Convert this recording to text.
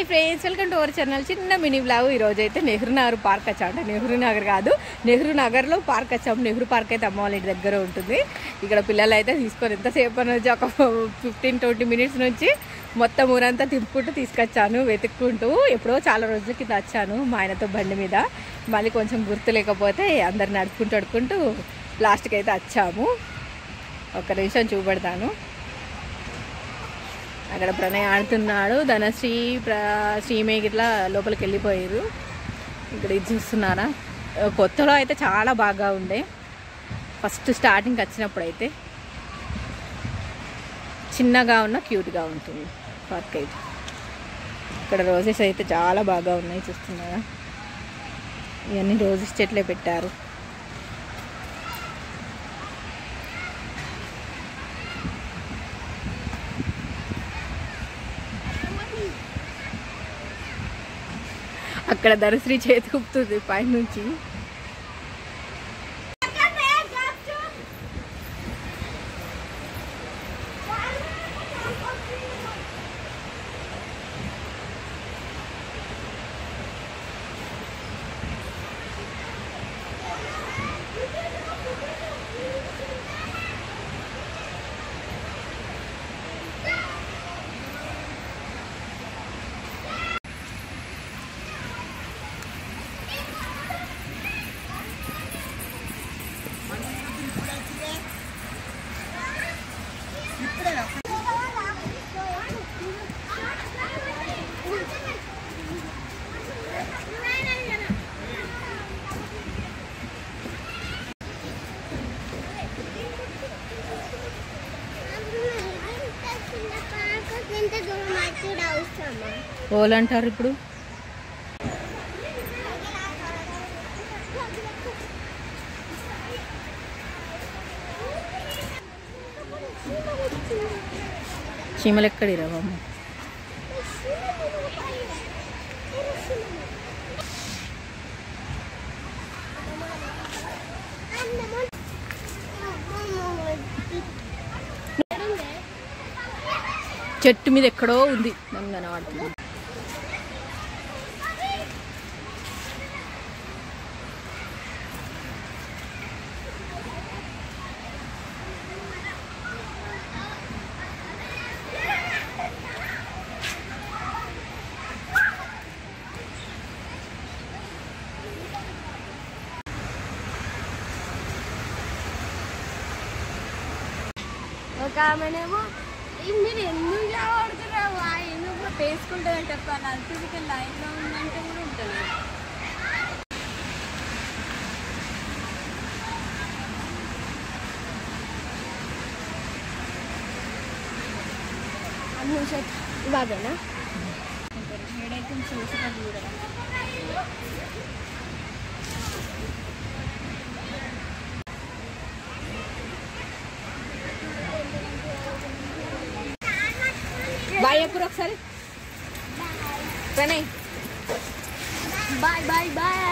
hi friends welcome to our channel చిన్న mini blog ఈరోజు అయితే నెహ్రూ నగర్ పార్క్ వచ్చాం అంటే నెహ్రూ నగర్ కాదు నెహ్రూ నగర్లో పార్క్ వచ్చాము నెహ్రూ పార్క్ అయితే అమ్మ వాళ్ళ ఇంటి దగ్గర ఉంటుంది ఇక్కడ పిల్లలు అయితే తీసుకొని ఎంతసేపు అని వచ్చి ఒక ఫిఫ్టీన్ ట్వంటీ మినిట్స్ నుంచి మొత్తం ఊరంతా తిప్పుకుంటూ తీసుకొచ్చాను వెతుక్కుంటూ ఎప్పుడో చాలా రోజుల కింద వచ్చాను మా ఆయనతో బండి మీద మళ్ళీ కొంచెం గుర్తు లేకపోతే అందరు నడుపుకుంటూ అడుకుంటూ లాస్ట్కి అయితే వచ్చాము ఒక నిమిషం చూపెడతాను అక్కడ ప్రణయ్ ఆడుతున్నాడు ధనశ్రీ ప్ర శ్రీమే ఇట్లా లోపలికి వెళ్ళిపోయారు ఇక్కడ ఇది చూస్తున్నారా ఆ, కొత్తలో అయితే చాలా బాగా ఉండే ఫస్ట్ స్టార్టింగ్ వచ్చినప్పుడు అయితే చిన్నగా ఉన్న క్యూట్గా ఉంటుంది పార్క్ అయితే ఇక్కడ రోజెస్ అయితే చాలా బాగా ఉన్నాయి చూస్తున్నారా ఇవన్నీ రోజెస్ చెట్లే పెట్టారు అక్కడ ధనశ్రీ చేతి కుప్పుతుంది పైనుంచి ఎంత దూరం అయితే అవసరమా ఓలు అంటారు ఇప్పుడు చీమలు ఎక్కడి రావమ్మ చెట్టు మీద ఎక్కడో ఉంది నన్ను కనబడుతుంది ఒక ఆమెనేమో "ఈ మీరు ఎందుకు ఆడుతున్నారు ఎందుకు వేసుకుంటుందని చెప్పాలి అల్పికి లైన్లో ఉందంటే కూడా ఉంటుంది బాగానా ఏడైతే చూసి చూడరా బాయ్ ఎప్పుడు ఒకసారి ప్రణయ్ బాయ్ బాయ్ బాయ్